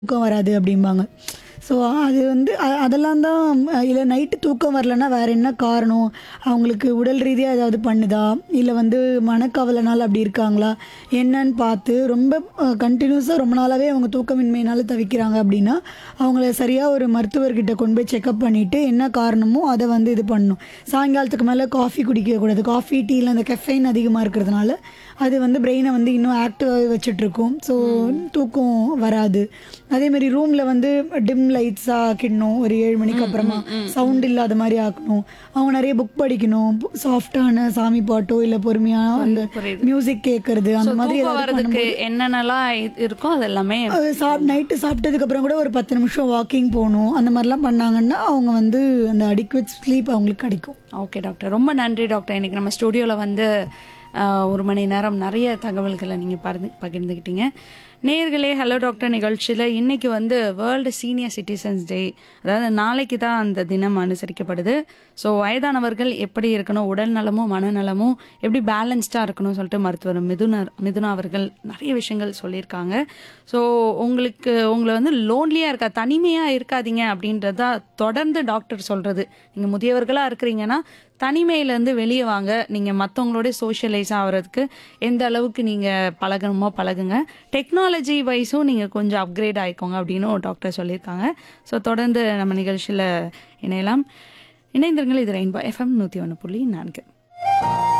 தூக்கம் வராது அப்படிம்பாங்க ஸோ அது வந்து அ- அதெல்லாம் தான் இல்லை நைட்டு தூக்கம் வரலன்னா வேறு என்ன காரணம் அவங்களுக்கு உடல் ரீதியாக ஏதாவது பண்ணுதா இல்லை வந்து மனக்கவலைனால அப்படி இருக்காங்களா என்னன்னு பார்த்து ரொம்ப கண்டினியூஸாக ரொம்ப நாளாகவே அவங்க தூக்கமின்மையினால தவிக்கிறாங்க அப்படின்னா அவங்கள சரியாக ஒரு மருத்துவர்கிட்ட கொண்டு போய் செக்அப் பண்ணிவிட்டு என்ன காரணமோ அதை வந்து இது பண்ணணும் சாயங்காலத்துக்கு மேலே காஃபி குடிக்கக்கூடாது காஃபி டீயில் அந்த கெஃபைன் அதிகமாக இருக்கிறதுனால அது வந்து பிரெயினை வந்து இன்னும் ஆக்டிவாக வச்சுட்ருக்கும் ஸோ தூக்கம் வராது அதேமாரி ரூமில் வந்து டிம் லைட்ஸாக ஆக்கிடணும் ஒரு ஏழு மணிக்கு அப்புறமா சவுண்ட் இல்லாத மாதிரி ஆக்கணும் அவங்க நிறைய புக் படிக்கணும் சாஃப்டான சாமி பாட்டோ இல்லை பொறுமையாக அந்த புரியுது. மியூசிக் கேட்கறது அந்த மாதிரி தூக்கம் ஏதாவது வர்றதுக்கு என்னென்னலாம் இ- இருக்கோ அது எல்லாமே அது சாப் நைட்டு சாப்பிட்டதுக்கு அப்புறம் கூட ஒரு பத்து நிமிஷம் வாக்கிங் போகணும் அந்த மாதிரிலாம் பண்ணாங்கன்னா அவங்க வந்து அந்த அடிக்குவேட் ஸ்லீப் அவங்களுக்கு கிடைக்கும் ஓகே டாக்டர் ரொம்ப நன்றி டாக்டர் இன்னைக்கு நம்ம ஸ்டுடியோவில் வந்து ஆஹ், ஒரு மணி நேரம் நிறைய தகவல்களை நீங்கள் பகிர்ந்து பகிர்ந்துக்கிட்டீங்க நேர்களே ஹலோ டாக்டர் நிகழ்ச்சியில் இன்னைக்கு வந்து வேர்ல்டு சீனியர் சிட்டிசன்ஸ் டே அதாவது நாளைக்கு தான் அந்த தினம் அனுசரிக்கப்படுது ஸோ வயதானவர்கள் எப்படி இருக்கணும் உடல் நலமும் மனநலமும் எப்படி பேலன்ஸ்டாக இருக்கணும் சொல்லிட்டு மருத்துவர் மிதுனர் மிதுனா அவர்கள் நிறைய விஷயங்கள் சொல்லியிருக்காங்க ஸோ உங்களுக்கு உங்களை வந்து லோன்லியாக இருக்கா தனிமையாக இருக்காதீங்க அப்படின்றதா தொடர்ந்து டாக்டர் சொல்கிறது நீங்கள் முதியவர்களாக இருக்கிறீங்கன்னா தனிமையிலேருந்து வெளியே வாங்க நீங்கள் மற்றவங்களோட சோஷியலைஸ் ஆகிறதுக்கு எந்த அளவுக்கு நீங்கள் பழகணுமோ பழகுங்க டெக்னாலஜி வைஸும் நீங்கள் கொஞ்சம் அப்கிரேட் ஆகிக்கோங்க அப்படின்னு டாக்டர் சொல்லியிருக்காங்க ஸோ தொடர்ந்து நம்ம நிகழ்ச்சியில் இணையலாம் இணைந்திருங்கள் இது ரெயின்போ எஃப்எம் நூற்றி ஒன்று புள்ளி நான்கு